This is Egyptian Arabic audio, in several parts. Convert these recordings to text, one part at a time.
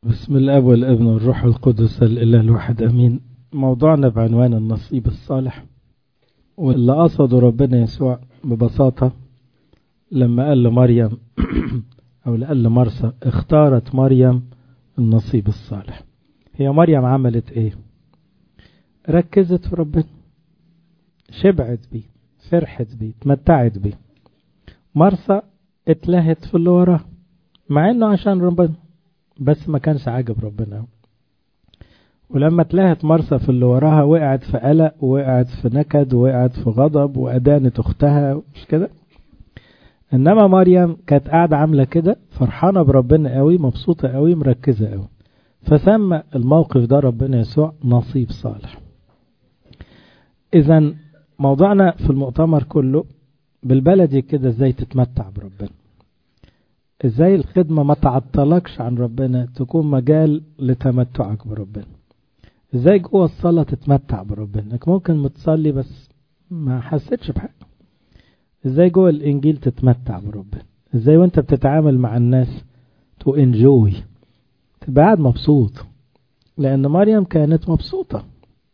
بسم الاب والابن والروح القدس الاله الواحد امين موضوعنا بعنوان النصيب الصالح واللي قصده ربنا يسوع ببساطة لما قال لمريم او قال لمرسى اختارت مريم النصيب الصالح هي مريم عملت ايه ركزت في ربنا شبعت بيه فرحت بيه اتمتعت بيه مرسى اتلهت في اللي وراه مع انه عشان ربنا بس ما كانش عاجب ربنا ولما اتلهت مرسى في اللي وراها وقعت في قلق ووقعت في نكد ووقعت في غضب وأدانت أختها مش كده إنما مريم كانت قاعدة عاملة كده فرحانة بربنا قوي مبسوطة قوي مركزة قوي فسمى الموقف ده ربنا يسوع نصيب صالح إذا موضوعنا في المؤتمر كله بالبلدي كده ازاي تتمتع بربنا ازاي الخدمة ما تعطلكش عن ربنا تكون مجال لتمتعك بربنا ازاي جوه الصلاة تتمتع بربنا انك ممكن متصلي بس ما حسيتش بحاجة ازاي جوه الانجيل تتمتع بربنا ازاي وانت بتتعامل مع الناس تو انجوي تبقى قاعد مبسوط لان مريم كانت مبسوطة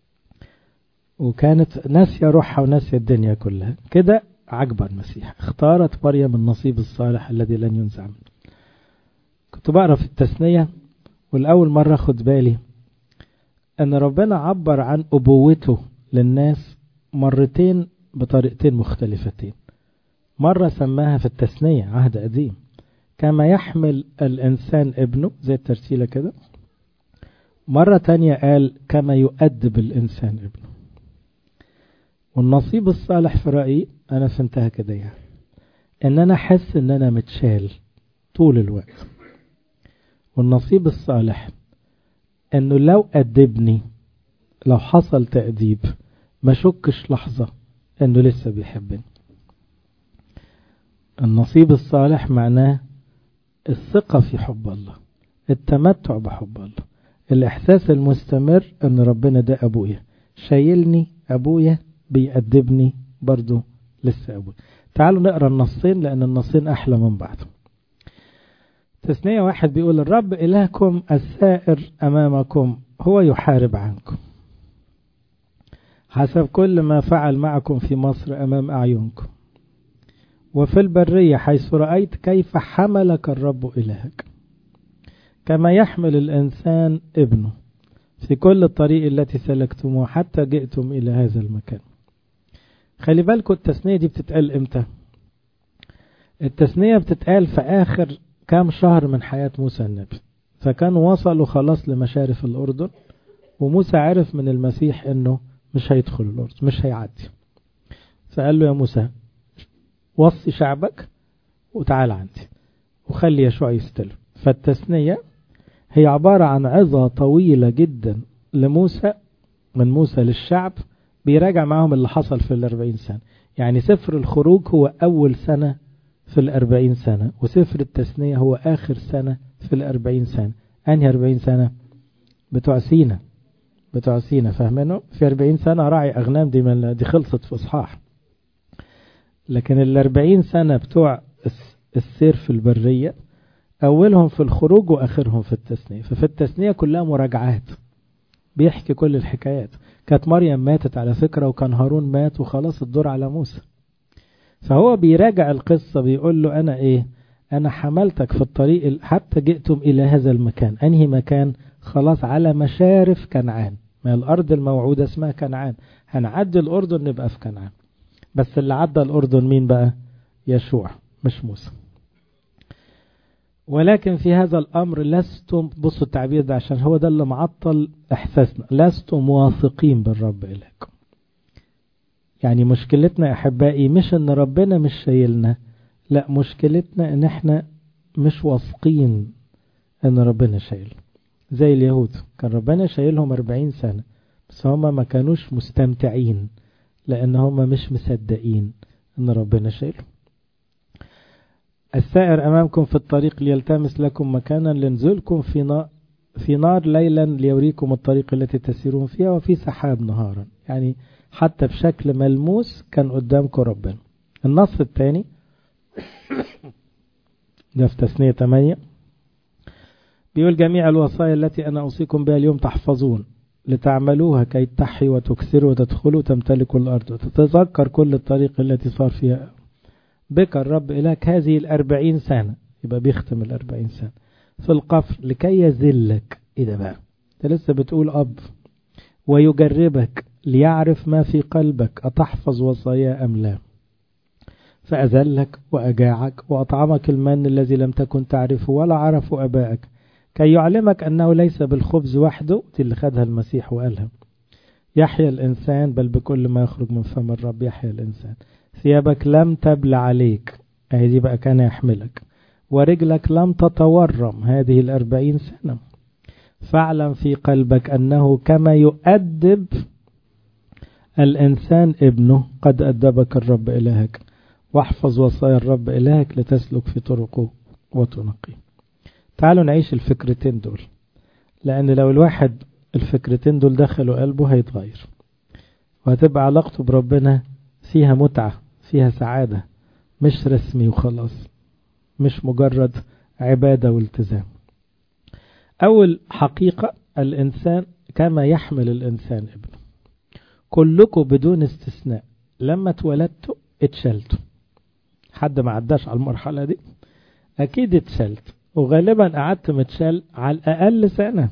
وكانت ناسية روحها وناسية الدنيا كلها كده عجب المسيح اختارت مريم النصيب الصالح الذي لن ينزع منه كنت بقرا في التثنية والأول مرة خد بالي أن ربنا عبر عن أبوته للناس مرتين بطريقتين مختلفتين مرة سماها في التثنية عهد قديم كما يحمل الإنسان ابنه زي الترسيلة كده مرة تانية قال كما يؤدب الإنسان ابنه والنصيب الصالح في رأيي أنا فهمتها كده يعني إن أنا أحس إن أنا متشال طول الوقت والنصيب الصالح إنه لو أدبني لو حصل تأديب ما شكش لحظة إنه لسه بيحبني النصيب الصالح معناه الثقة في حب الله التمتع بحب الله الإحساس المستمر إن ربنا ده أبويا شايلني أبويا بيأدبني برضو لسه أبويا تعالوا نقرأ النصين لأن النصين أحلى من بعض تثنية واحد بيقول الرب إلهكم السائر أمامكم هو يحارب عنكم حسب كل ما فعل معكم في مصر أمام أعينكم وفي البرية حيث رأيت كيف حملك الرب إلهك كما يحمل الإنسان ابنه في كل الطريق التي سلكتموه حتى جئتم إلى هذا المكان خلي بالكم التثنية دي بتتقال امتى التثنية بتتقال في آخر كام شهر من حياة موسى النبي فكانوا وصلوا خلاص لمشارف الأردن وموسى عرف من المسيح انه مش هيدخل الأردن مش هيعدي فقال له يا موسى وصي شعبك وتعال عندي وخلي يشوع يستلم فالتثنية هي عبارة عن عظة طويلة جدا لموسى من موسى للشعب بيراجع معهم اللي حصل في الأربعين سنة يعني سفر الخروج هو أول سنة في الأربعين سنة وسفر التثنية هو آخر سنة في الأربعين سنة أنهي أربعين سنة بتوع سينا بتوع سينا فاهمينه في أربعين سنة راعي أغنام دي, من دي خلصت في إصحاح لكن الأربعين سنة بتوع السير في البرية أولهم في الخروج وآخرهم في التثنية ففي التثنية كلها مراجعات بيحكي كل الحكايات كانت مريم ماتت على فكرة وكان هارون مات وخلاص الدور على موسى فهو بيراجع القصة بيقول له أنا إيه أنا حملتك في الطريق حتى جئتم إلى هذا المكان أنهي مكان خلاص على مشارف كنعان ما الأرض الموعودة اسمها كنعان هنعدي الأردن نبقى في كنعان بس اللي عدى الأردن مين بقى يشوع مش موسى ولكن في هذا الأمر لستم بصوا التعبير ده عشان هو ده اللي معطل إحساسنا لستم واثقين بالرب إلهكم يعني مشكلتنا يا أحبائي مش إن ربنا مش شايلنا لا مشكلتنا إن إحنا مش واثقين إن ربنا شايل زي اليهود كان ربنا شايلهم أربعين سنة بس هما ما كانوش مستمتعين لأن هما مش مصدقين إن ربنا شايلهم السائر أمامكم في الطريق ليلتمس لكم مكانا لنزلكم في نار في نار ليلا ليوريكم الطريق التي تسيرون فيها وفي سحاب نهارا يعني حتى بشكل ملموس كان قدامكم ربنا النص الثاني ده في تثنية 8 بيقول جميع الوصايا التي أنا أوصيكم بها اليوم تحفظون لتعملوها كي تحي وتكسروا وتدخلوا وتمتلكوا الأرض وتتذكر كل الطريق التي صار فيها بك الرب إلهك هذه الأربعين سنة يبقى بيختم الأربعين سنة في القفر لكي يذلك إيه ده بقى انت لسه بتقول أب ويجربك ليعرف ما في قلبك أتحفظ وصايا أم لا فأذلك وأجاعك وأطعمك المن الذي لم تكن تعرفه ولا عرفه أبائك كي يعلمك أنه ليس بالخبز وحده دي اللي خدها المسيح وقالها يحيا الإنسان بل بكل ما يخرج من فم الرب يحيا الإنسان ثيابك لم تبل عليك أهي دي بقى كان يحملك ورجلك لم تتورم هذه الأربعين سنة فاعلم في قلبك أنه كما يؤدب الإنسان ابنه قد أدبك الرب إلهك واحفظ وصايا الرب إلهك لتسلك في طرقه وتنقي تعالوا نعيش الفكرتين دول لأن لو الواحد الفكرتين دول دخلوا قلبه هيتغير وهتبقى علاقته بربنا فيها متعة فيها سعادة مش رسمي وخلاص مش مجرد عبادة والتزام أول حقيقة الإنسان كما يحمل الإنسان ابنه كلكم بدون استثناء لما اتولدتوا اتشلتوا حد ما عداش على المرحلة دي أكيد اتشلت وغالبا قعدت متشال على الأقل سنة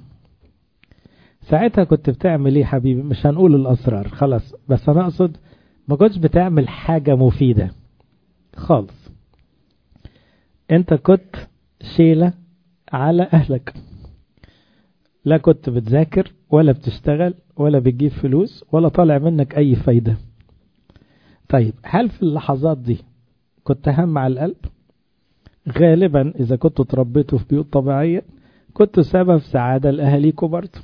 ساعتها كنت بتعمل ايه حبيبي مش هنقول الأسرار خلاص بس أنا أقصد ما كنتش بتعمل حاجة مفيدة خالص انت كنت شيلة على أهلك لا كنت بتذاكر ولا بتشتغل ولا بتجيب فلوس ولا طالع منك أي فايدة طيب هل في اللحظات دي كنت هم على القلب غالبا إذا كنتوا تربيتوا في بيوت طبيعية كنتوا سبب سعادة لأهاليكوا برضه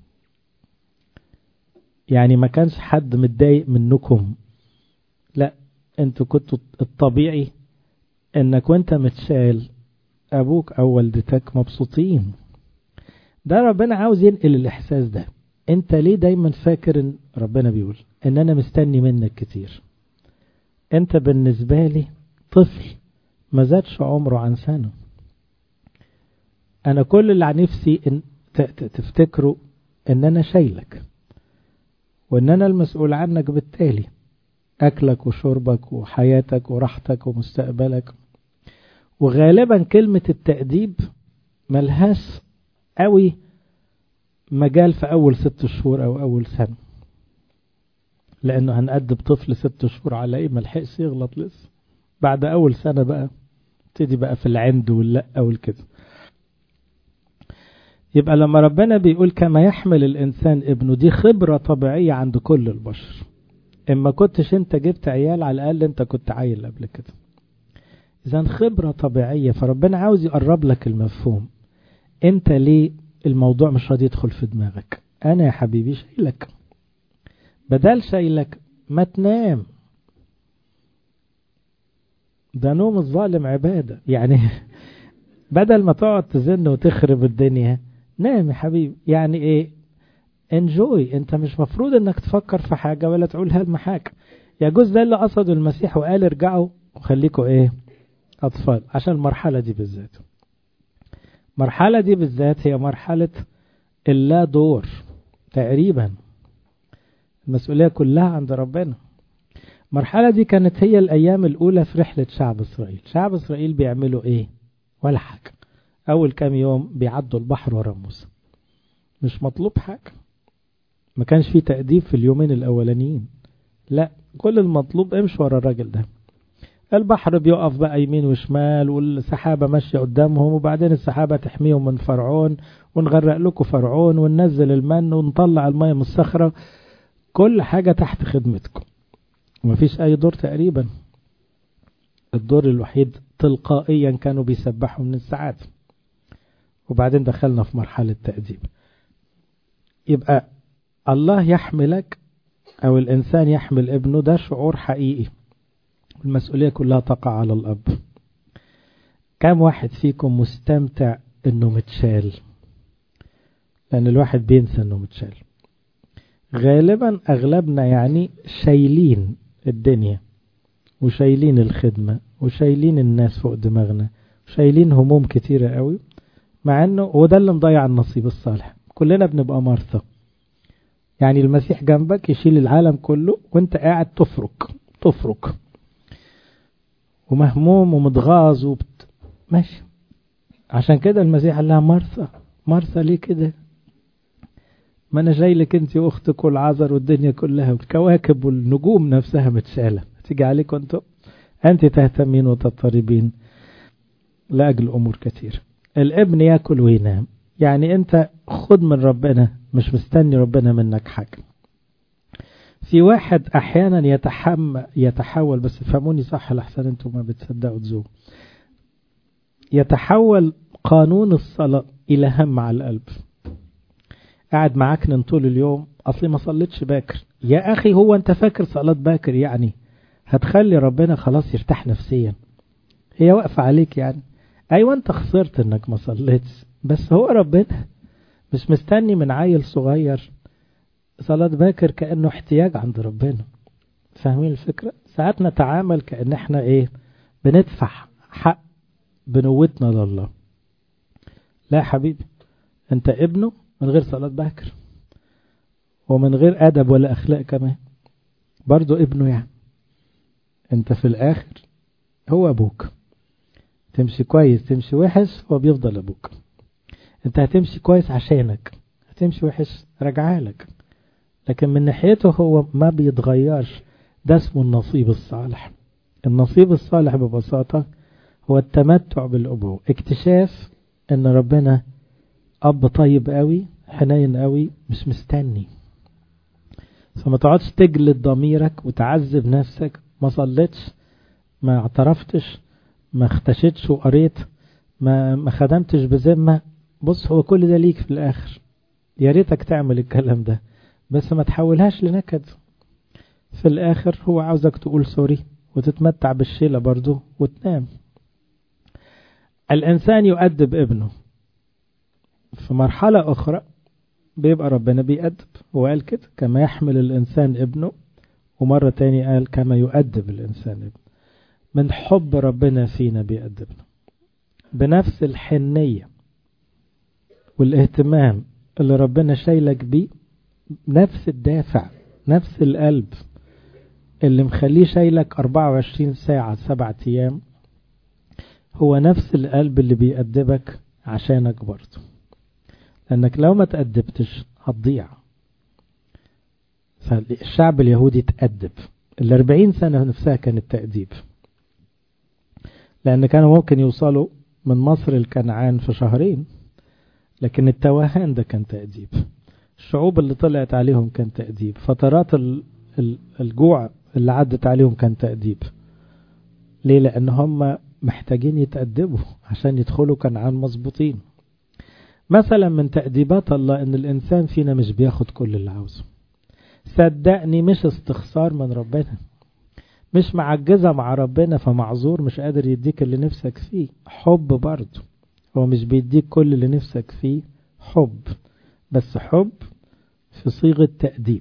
يعني ما كانش حد متضايق منكم لا انتوا كنتوا الطبيعي انك وانت متشال ابوك او والدتك مبسوطين ده ربنا عاوز ينقل الاحساس ده انت ليه دايما فاكر ان ربنا بيقول ان انا مستني منك كتير انت بالنسبة لي طفل ما زادش عمره عن سنة انا كل اللي عن نفسي ان تفتكروا ان انا شايلك وان انا المسؤول عنك بالتالي اكلك وشربك وحياتك وراحتك ومستقبلك وغالبا كلمة التأديب ملهاش قوي مجال في اول ست شهور او اول سنة لانه هنأدب طفل ست شهور على ايه ملحقش يغلط لسه بعد اول سنة بقى تبتدي بقى في العند واللا والكده يبقى لما ربنا بيقول كما يحمل الانسان ابنه دي خبرة طبيعية عند كل البشر اما كنتش انت جبت عيال على الاقل انت كنت عيل قبل كده اذا خبرة طبيعية فربنا عاوز يقرب لك المفهوم انت ليه الموضوع مش راضي يدخل في دماغك انا يا حبيبي شايلك بدل شايلك ما تنام ده نوم الظالم عبادة يعني بدل ما تقعد تزن وتخرب الدنيا نام يا حبيبي يعني ايه انجوي انت مش مفروض انك تفكر في حاجة ولا تقول هلم حاجة يجوز ده اللي قصده المسيح وقال ارجعوا وخليكوا ايه اطفال عشان المرحلة دي بالذات المرحلة دي بالذات هي مرحلة اللا دور تقريبا المسؤولية كلها عند ربنا المرحلة دي كانت هي الأيام الأولى في رحلة شعب إسرائيل شعب إسرائيل بيعملوا إيه ولا حاجة أول كام يوم بيعدوا البحر ورا موسى مش مطلوب حاجة ما كانش فيه تأديب في اليومين الأولانيين لا كل المطلوب امشي ورا الراجل ده البحر بيقف بقى يمين وشمال والسحابة ماشية قدامهم وبعدين السحابة تحميهم من فرعون ونغرق لكم فرعون وننزل المن ونطلع المية من الصخرة كل حاجة تحت خدمتكم ومفيش أي دور تقريبا الدور الوحيد تلقائيا كانوا بيسبحوا من الساعات وبعدين دخلنا في مرحلة تأديب يبقى الله يحملك أو الإنسان يحمل ابنه ده شعور حقيقي المسؤولية كلها تقع على الأب كم واحد فيكم مستمتع انه متشال لان الواحد بينسى انه متشال غالبا اغلبنا يعني شايلين الدنيا وشايلين الخدمة وشايلين الناس فوق دماغنا وشايلين هموم كتيرة قوي مع انه وده اللي مضيع النصيب الصالح كلنا بنبقى مرثى يعني المسيح جنبك يشيل العالم كله وانت قاعد تفرك تفرك ومهموم ومتغاظ وبت... ماشي عشان كده المسيح قال لها مرثى مرثى ليه كده ما انا جاي لك انت واختك والعذر والدنيا كلها والكواكب والنجوم نفسها متشاله تيجي عليكم انتم انت تهتمين وتضطربين لاجل امور كثيره الابن ياكل وينام يعني انت خد من ربنا مش مستني ربنا منك حاجه في واحد احيانا يتحم يتحول بس فهموني صح لحسن انتم ما بتصدقوا تزوم يتحول قانون الصلاة إلى هم على القلب قاعد معاك طول اليوم أصلي ما صليتش باكر يا أخي هو أنت فاكر صلاة باكر يعني هتخلي ربنا خلاص يرتاح نفسيا هي واقفة عليك يعني أيوة أنت خسرت إنك ما صليتش بس هو ربنا مش مستني من عيل صغير صلاة باكر كأنه احتياج عند ربنا فاهمين الفكرة ساعات نتعامل كأن احنا ايه بندفع حق بنوتنا لله لا يا حبيبي انت ابنه من غير صلاة باكر ومن غير أدب ولا أخلاق كمان برضو ابنه يعني انت في الآخر هو أبوك تمشي كويس تمشي وحش هو بيفضل أبوك انت هتمشي كويس عشانك هتمشي وحش رجعالك لكن من ناحيته هو ما بيتغيرش ده اسمه النصيب الصالح النصيب الصالح ببساطة هو التمتع بالأبوة اكتشاف ان ربنا أب طيب قوي حنين قوي مش مستني فما تقعدش تجلد ضميرك وتعذب نفسك ما صليتش ما اعترفتش ما اختشيتش وقريت ما ما خدمتش بذمه بص هو كل ده ليك في الاخر يا ريتك تعمل الكلام ده بس ما تحولهاش لنكد في الاخر هو عاوزك تقول سوري وتتمتع بالشيلة برضه وتنام الانسان يؤدب ابنه في مرحلة اخرى بيبقى ربنا بيأدب هو قال كده كما يحمل الانسان ابنه ومرة تاني قال كما يؤدب الانسان ابنه من حب ربنا فينا بيأدبنا بنفس الحنية والاهتمام اللي ربنا شايلك بيه نفس الدافع نفس القلب اللي مخليه شايلك 24 ساعة سبعة أيام هو نفس القلب اللي بيأدبك عشانك برضه لأنك لو ما تأدبتش هتضيع فالشعب اليهودي تأدب الأربعين سنة نفسها كانت تأديب لأن كانوا ممكن يوصلوا من مصر الكنعان في شهرين لكن التوهان ده كان تأديب الشعوب اللي طلعت عليهم كان تأديب فترات الجوع اللي عدت عليهم كان تأديب ليه لأن هم محتاجين يتأدبوا عشان يدخلوا كنعان مظبوطين مثلا من تأديبات الله ان الانسان فينا مش بياخد كل اللي عاوزه صدقني مش استخسار من ربنا مش معجزة مع ربنا فمعذور مش قادر يديك اللي نفسك فيه حب برضه هو مش بيديك كل اللي نفسك فيه حب بس حب في صيغة تأديب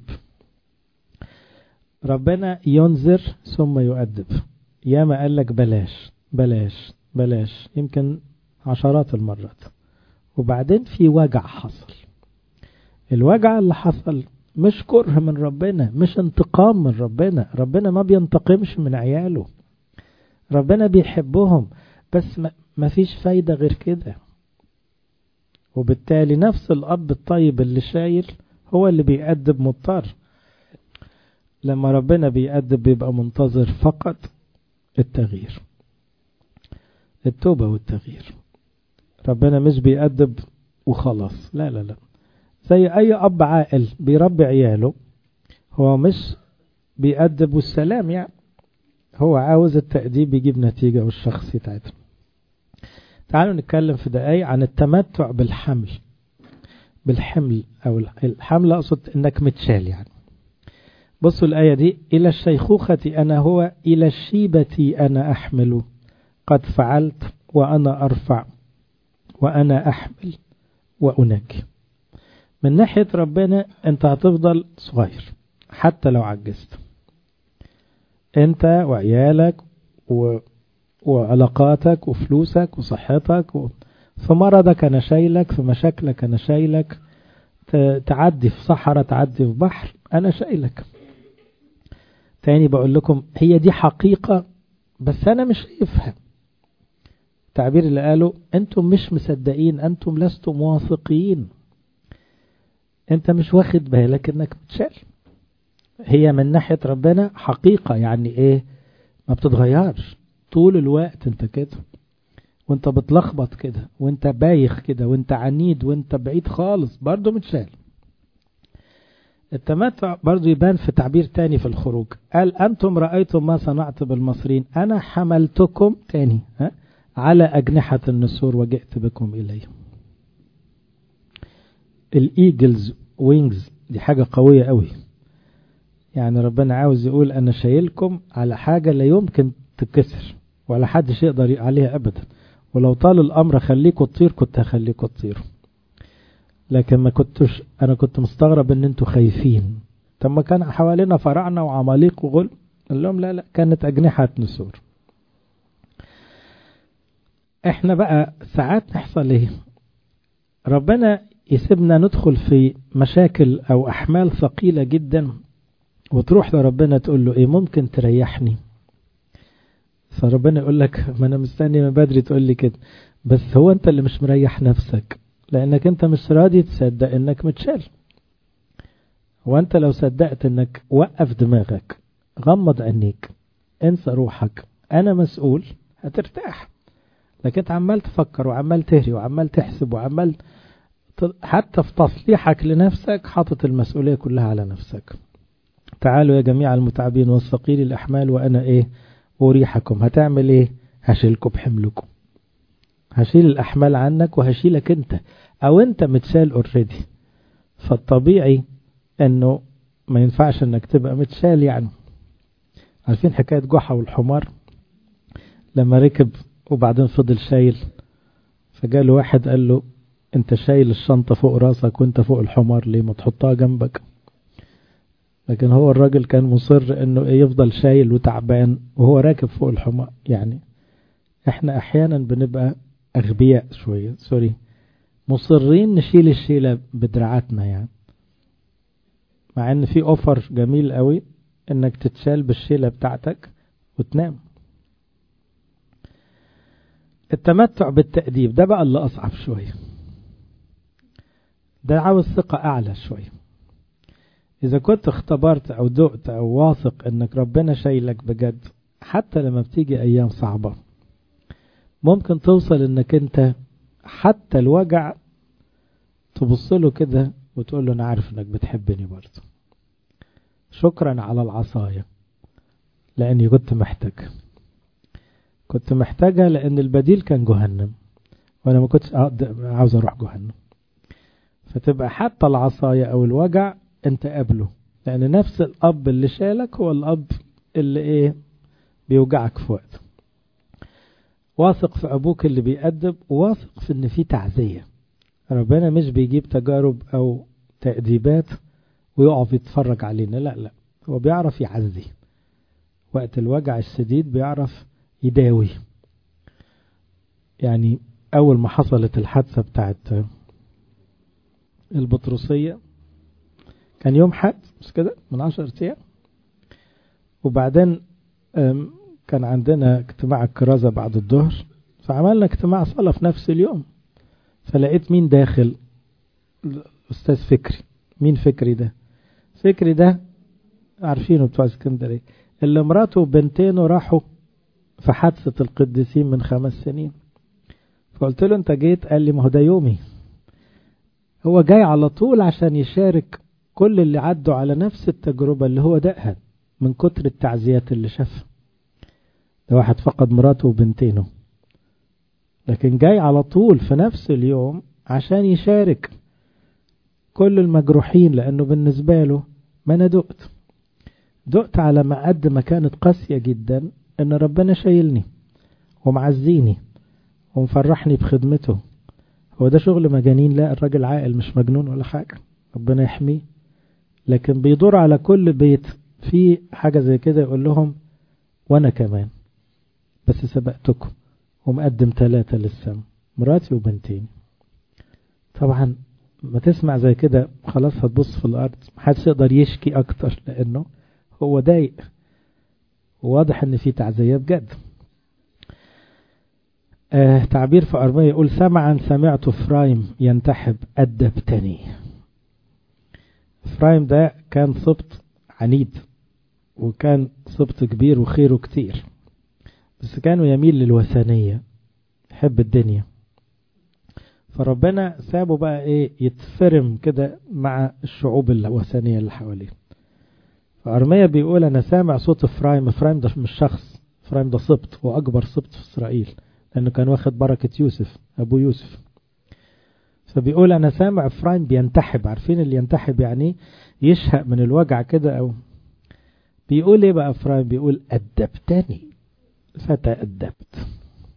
ربنا ينذر ثم يؤدب ياما قال لك بلاش بلاش بلاش يمكن عشرات المرات وبعدين في وجع حصل الوجع اللي حصل مش كره من ربنا مش انتقام من ربنا ربنا ما بينتقمش من عياله ربنا بيحبهم بس ما فيش فايدة غير كده وبالتالي نفس الأب الطيب اللي شايل هو اللي بيأدب مضطر لما ربنا بيأدب بيبقى منتظر فقط التغيير التوبة والتغيير ربنا مش بيأدب وخلاص لا لا لا زي أي أب عاقل بيربي عياله هو مش بيأدب والسلام يعني هو عاوز التأديب يجيب نتيجة والشخص يتعدل تعالوا نتكلم في دقايق عن التمتع بالحمل بالحمل أو الحمل أقصد إنك متشال يعني بصوا الآية دي إلى الشيخوخة أنا هو إلى الشيبة أنا أحمل قد فعلت وأنا أرفع وأنا أحمل وأنجي من ناحية ربنا أنت هتفضل صغير حتى لو عجزت أنت وعيالك و... وعلاقاتك وفلوسك وصحتك و... في مرضك أنا شايلك في مشاكلك أنا شايلك تعدي في صحراء تعدي في بحر أنا شايلك تاني بقول لكم هي دي حقيقة بس أنا مش شايفها التعبير اللي قاله أنتم مش مصدقين أنتم لستم واثقين أنت مش واخد بالك أنك بتشال هي من ناحية ربنا حقيقة يعني إيه ما بتتغيرش طول الوقت أنت كده وانت بتلخبط كده وانت بايخ كده وانت عنيد وانت بعيد خالص برضه متشال التمتع برضه يبان في تعبير تاني في الخروج قال أنتم رأيتم ما صنعت بالمصريين أنا حملتكم تاني ها على أجنحة النسور وجئت بكم إلي الإيجلز وينجز دي حاجة قوية قوي يعني ربنا عاوز يقول أنا شايلكم على حاجة لا يمكن تكسر ولا حدش يقدر عليها أبدا ولو طال الأمر خليكوا تطير كنت هخليكوا تطيروا لكن ما كنتش أنا كنت مستغرب إن أنتوا خايفين طب ما كان حوالينا فراعنة وعماليق وغل قال لهم لا لا كانت أجنحة نسور احنا بقى ساعات نحصل ايه ربنا يسيبنا ندخل في مشاكل او احمال ثقيلة جدا وتروح لربنا تقول له ايه ممكن تريحني فربنا يقول لك ما انا مستني من بدري تقول لي كده بس هو انت اللي مش مريح نفسك لانك انت مش راضي تصدق انك متشال وانت لو صدقت انك وقف دماغك غمض عينيك انسى روحك انا مسؤول هترتاح لكن انت عمال تفكر وعمال تهري وعمال تحسب وعمال حتى في تصليحك لنفسك حاطط المسؤولية كلها على نفسك تعالوا يا جميع المتعبين والثقيل الأحمال وأنا إيه أريحكم هتعمل إيه هشيلكم بحملكم هشيل الأحمال عنك وهشيلك أنت أو أنت متشال اوريدي فالطبيعي أنه ما ينفعش أنك تبقى متشال يعني عارفين حكاية جحا والحمار لما ركب وبعدين فضل شايل فجاله واحد قال له انت شايل الشنطة فوق راسك وانت فوق الحمار ليه ما تحطها جنبك لكن هو الراجل كان مصر انه يفضل شايل وتعبان وهو راكب فوق الحمار يعني احنا احيانا بنبقى اغبياء شوية سوري مصرين نشيل الشيلة بدراعاتنا يعني مع ان في اوفر جميل قوي انك تتشال بالشيلة بتاعتك وتنام التمتع بالتأديب ده بقى اللي أصعب شوية ده عاوز ثقة أعلى شوية إذا كنت اختبرت أو دقت أو واثق إنك ربنا شايلك بجد حتى لما بتيجي أيام صعبة ممكن توصل إنك أنت حتى الوجع تبص له كده وتقول له أنا عارف إنك بتحبني برضه شكرا على العصاية لأني كنت محتاج كنت محتاجها لأن البديل كان جهنم وأنا ما كنتش عاوز أروح جهنم فتبقى حتى العصاية أو الوجع أنت قابله لأن نفس الأب اللي شالك هو الأب اللي إيه بيوجعك في وقت واثق في أبوك اللي بيأدب واثق في إن في تعزية ربنا مش بيجيب تجارب أو تأديبات ويقف يتفرج علينا لا لا هو بيعرف يعزي وقت الوجع الشديد بيعرف يداوي يعني أول ما حصلت الحادثة بتاعت البطرسية كان يوم حد مش كده من عشر أيام وبعدين كان عندنا اجتماع الكرازة بعد الظهر فعملنا اجتماع صلاة في نفس اليوم فلقيت مين داخل الأستاذ فكري مين فكري ده فكري ده عارفينه بتوع اسكندرية اللي مراته وبنتينه راحوا في حادثة القديسين من خمس سنين فقلت له انت جيت قال لي ما هو ده يومي هو جاي على طول عشان يشارك كل اللي عدوا على نفس التجربة اللي هو دقها من كتر التعزيات اللي شافها ده واحد فقد مراته وبنتينه لكن جاي على طول في نفس اليوم عشان يشارك كل المجروحين لأنه بالنسبة له ما أنا دقت دقت على ما قد ما كانت قاسية جدا ان ربنا شايلني ومعزيني ومفرحني بخدمته هو ده شغل مجانين لا الراجل عاقل مش مجنون ولا حاجة ربنا يحميه لكن بيدور على كل بيت في حاجة زي كده يقول لهم وانا كمان بس سبقتكم ومقدم ثلاثة للسم مراتي وبنتين طبعا ما تسمع زي كده خلاص هتبص في الأرض محدش يقدر يشكي أكتر لأنه هو ضايق وواضح إن في تعزية بجد آه تعبير في أرمية يقول سمعا سمعت فرايم ينتحب أدبتني فرايم ده كان سبط عنيد وكان سبط كبير وخيره كتير بس كانوا يميل للوثنية يحب الدنيا فربنا سابه بقى ايه يتفرم كده مع الشعوب الوثنية اللي حواليه فأرمية بيقول أنا سامع صوت إفرايم إفرايم ده مش شخص إفرايم ده سبط وأكبر سبط في إسرائيل لأنه كان واخد بركة يوسف أبو يوسف فبيقول أنا سامع إفرايم بينتحب عارفين اللي ينتحب يعني يشهق من الوجع كده أو بيقول إيه بقى إفرايم بيقول أدبتني فتأدبت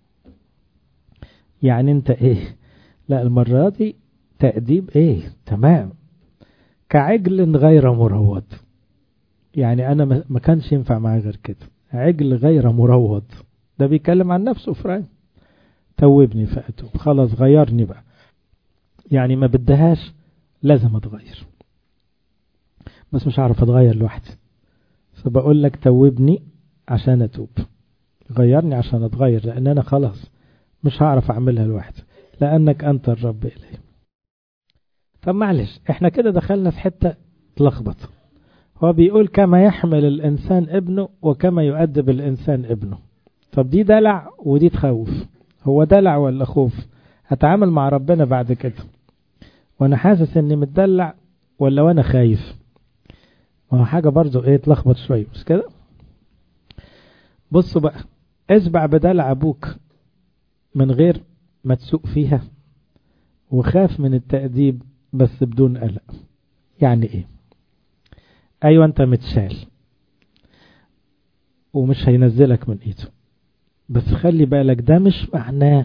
يعني أنت إيه لا المرة دي تأديب إيه تمام كعجل غير مروض يعني أنا ما كانش ينفع معي غير كده عجل غير مروض ده بيتكلم عن نفسه فرايم توبني فأتوب خلاص غيرني بقى يعني ما بدهاش لازم اتغير بس مش عارف اتغير لوحدي فبقول لك توبني عشان اتوب غيرني عشان اتغير لان انا خلاص مش هعرف اعملها لوحدي لانك انت الرب الي طب معلش احنا كده دخلنا في حتة تلخبط هو بيقول كما يحمل الانسان ابنه وكما يؤدب الانسان ابنه طب دي دلع ودي تخوف هو دلع ولا خوف هتعامل مع ربنا بعد كده وانا حاسس اني متدلع ولا وانا خايف ما هو حاجة برضو ايه تلخبط شوية مش كده بصوا بقى اسبع بدلع ابوك من غير ما تسوق فيها وخاف من التأديب بس بدون قلق يعني ايه ايوه انت متشال ومش هينزلك من ايده بس خلي بالك ده مش معناه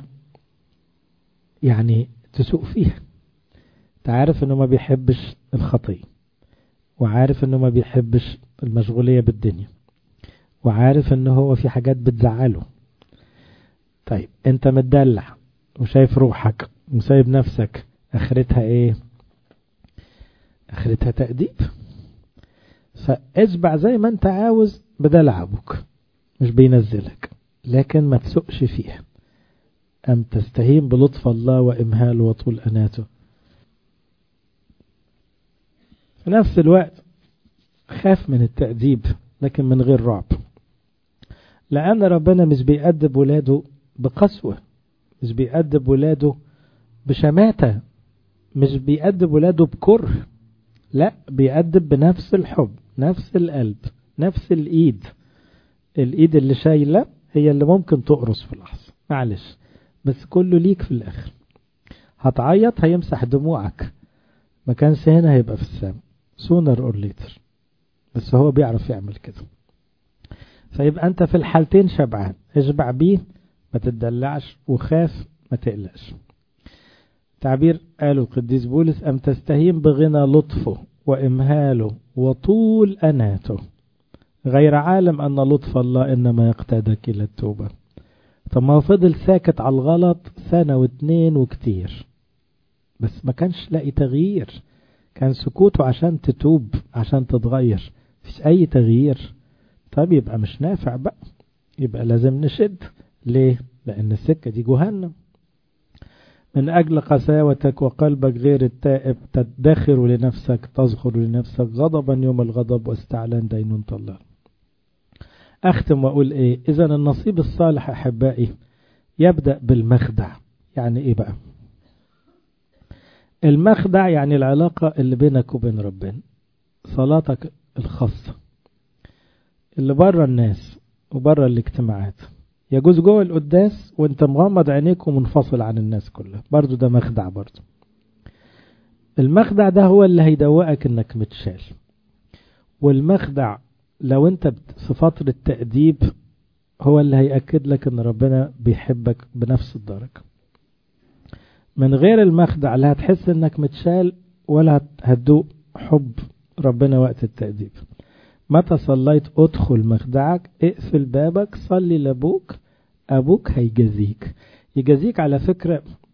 يعني تسوق فيها تعرف انه ما بيحبش الخطية وعارف انه ما بيحبش المشغولية بالدنيا وعارف انه هو في حاجات بتزعله طيب انت متدلع وشايف روحك وسايب نفسك اخرتها ايه اخرتها تأديب فاسبع زي ما انت عاوز بدلع ابوك مش بينزلك لكن ما تسقش فيها أم تستهين بلطف الله وإمهاله وطول أناته في نفس الوقت خاف من التأديب لكن من غير رعب لأن ربنا مش بيأدب ولاده بقسوة مش بيأدب ولاده بشماتة مش بيأدب ولاده بكره لا بيأدب بنفس الحب نفس القلب نفس الإيد الإيد اللي شايلة هي اللي ممكن تقرص في لحظة معلش بس كله ليك في الآخر هتعيط هيمسح دموعك ما كانش هنا هيبقى في السماء sooner or later بس هو بيعرف يعمل كده فيبقى انت في الحالتين شبعان اشبع بيه ما تدلعش وخاف ما تقلقش تعبير قاله القديس بولس أم تستهين بغنى لطفه وإمهاله وطول أناته غير عالم أن لطف الله إنما يقتادك إلى التوبة طب ما هو فضل ساكت على الغلط سنة واتنين وكتير بس ما كانش لاقي تغيير كان سكوته عشان تتوب عشان تتغير مفيش أي تغيير طب يبقى مش نافع بقى يبقى لازم نشد ليه لأن السكة دي جهنم من أجل قساوتك وقلبك غير التائب تدخر لنفسك تزخر لنفسك غضبا يوم الغضب واستعلان دينونة الله أختم وأقول إيه إذا النصيب الصالح أحبائي يبدأ بالمخدع يعني إيه بقى المخدع يعني العلاقة اللي بينك وبين ربنا صلاتك الخاصة اللي بره الناس وبره الاجتماعات يجوز جوه القداس وانت مغمض عينيك ومنفصل عن الناس كلها برضو ده مخدع برضو المخدع ده هو اللي هيدوقك انك متشال والمخدع لو انت في فترة تأديب هو اللي هيأكد لك ان ربنا بيحبك بنفس الدرجة من غير المخدع لا هتحس انك متشال ولا هتدوق حب ربنا وقت التأديب متى صليت ادخل مخدعك اقفل بابك صلي لابوك ابوك هيجازيك يجازيك على فكرة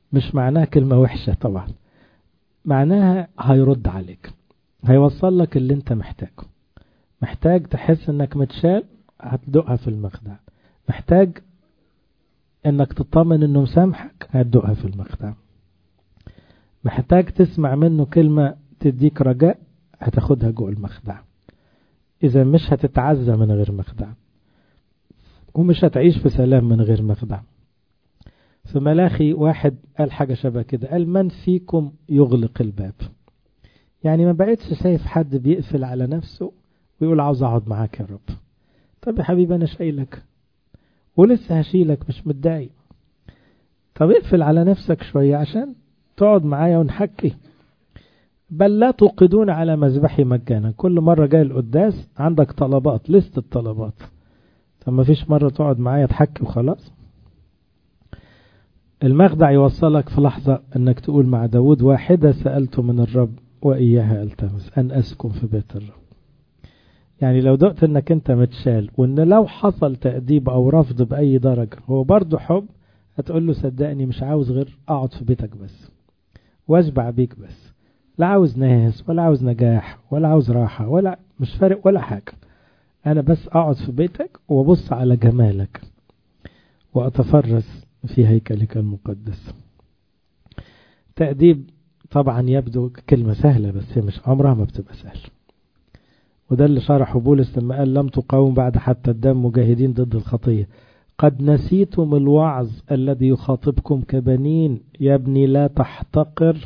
مش معناها كلمة وحشة طبعا معناها هيرد عليك هيوصل لك اللي انت محتاجه محتاج تحس انك متشال هتدقها في المخدع محتاج انك تطمن انه مسامحك هتدقها في المخدع محتاج تسمع منه كلمة تديك رجاء هتاخدها جوه المخدع اذا مش هتتعزى من غير مخدع ومش هتعيش في سلام من غير مخدع في ملاخي واحد قال حاجة شبه كده قال من فيكم يغلق الباب يعني ما بقتش شايف حد بيقفل على نفسه ويقول عاوز اقعد معاك يا رب طب يا حبيبي انا شايلك ولسه هشيلك مش متضايق طب اقفل على نفسك شوية عشان تقعد معايا ونحكي بل لا توقدون على مذبحي مجانا كل مرة جاي القداس عندك طلبات لست الطلبات طب ما فيش مرة تقعد معايا تحكي وخلاص المخدع يوصلك في لحظة انك تقول مع داود واحدة سألت من الرب وإياها التمس أن أسكن في بيت الرب يعني لو دقت انك انت متشال وان لو حصل تأديب او رفض بأي درجة هو برضو حب هتقول له صدقني مش عاوز غير اقعد في بيتك بس واشبع بيك بس لا عاوز ناس ولا عاوز نجاح ولا عاوز راحة ولا مش فارق ولا حاجة انا بس اقعد في بيتك وابص على جمالك واتفرس في هيكلك المقدس تأديب طبعا يبدو كلمة سهلة بس هي مش عمرها ما بتبقى سهلة وده اللي شرحه بولس لما قال لم تقاوم بعد حتى الدم مجاهدين ضد الخطية قد نسيتم الوعظ الذي يخاطبكم كبنين يا ابني لا تحتقر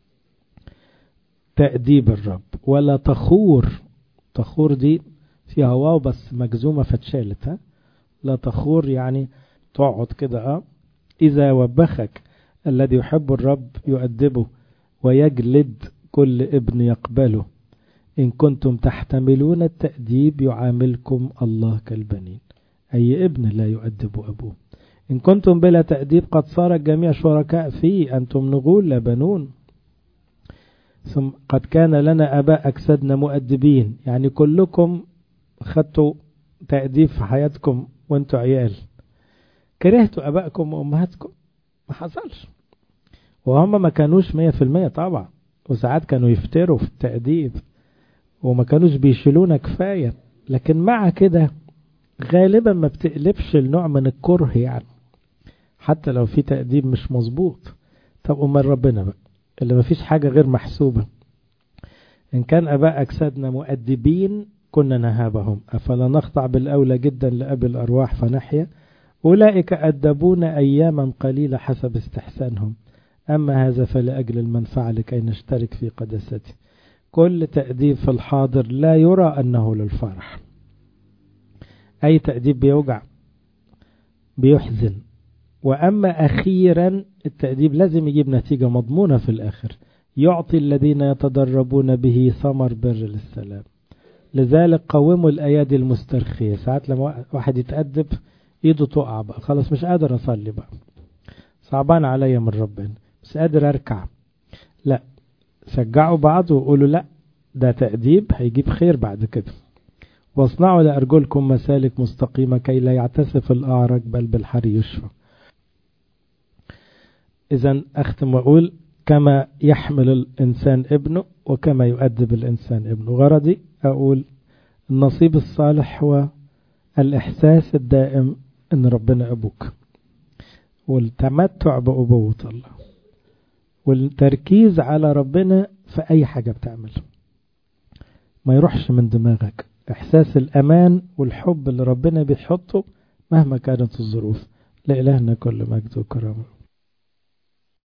تأديب الرب ولا تخور تخور دي فيها واو بس مجزومة فتشالت ها لا تخور يعني تقعد كده اه إذا وبخك الذي يحب الرب يؤدبه ويجلد كل ابن يقبله إن كنتم تحتملون التأديب يعاملكم الله كالبنين أي ابن لا يؤدب أبوه إن كنتم بلا تأديب قد صار الجميع شركاء فيه أنتم نغول لا بنون ثم قد كان لنا أباء أجسادنا مؤدبين يعني كلكم خدتوا تأديب في حياتكم وانتوا عيال كرهتوا أبائكم وأمهاتكم ما حصلش وهم ما كانوش مية في المية طبعا وساعات كانوا يفتروا في التأديب وما كانوش بيشيلونا كفاية لكن مع كده غالبا ما بتقلبش النوع من الكره يعني حتى لو في تأديب مش مظبوط طب أمال ربنا بقى اللي ما فيش حاجة غير محسوبة إن كان أباء أجسادنا مؤدبين كنا نهابهم أفلا نخضع بالأولى جدا لأبي الأرواح فنحيا أولئك أدبونا أياما قليلة حسب استحسانهم أما هذا فلأجل المنفعة لكي نشترك في قدسته كل تأديب في الحاضر لا يرى أنه للفرح أي تأديب بيوجع بيحزن وأما أخيرا التأديب لازم يجيب نتيجة مضمونة في الآخر يعطي الذين يتدربون به ثمر بر للسلام لذلك قوموا الأيادي المسترخية ساعات لما واحد يتأدب ايده تقع بقى خلاص مش قادر اصلي بقى صعبان عليا من ربنا مش قادر اركع لا شجعوا بعض وقولوا لا ده تأديب هيجيب خير بعد كده واصنعوا لأرجلكم مسالك مستقيمة كي لا يعتسف الأعرج بل بالحري يشفى إذا أختم وأقول كما يحمل الإنسان ابنه وكما يؤدب الإنسان ابنه غرضي أقول النصيب الصالح هو الإحساس الدائم أن ربنا أبوك والتمتع بأبوة الله والتركيز على ربنا في أي حاجة بتعمل ما يروحش من دماغك إحساس الأمان والحب اللي ربنا بيحطه مهما كانت الظروف لإلهنا كل مجد وكرامه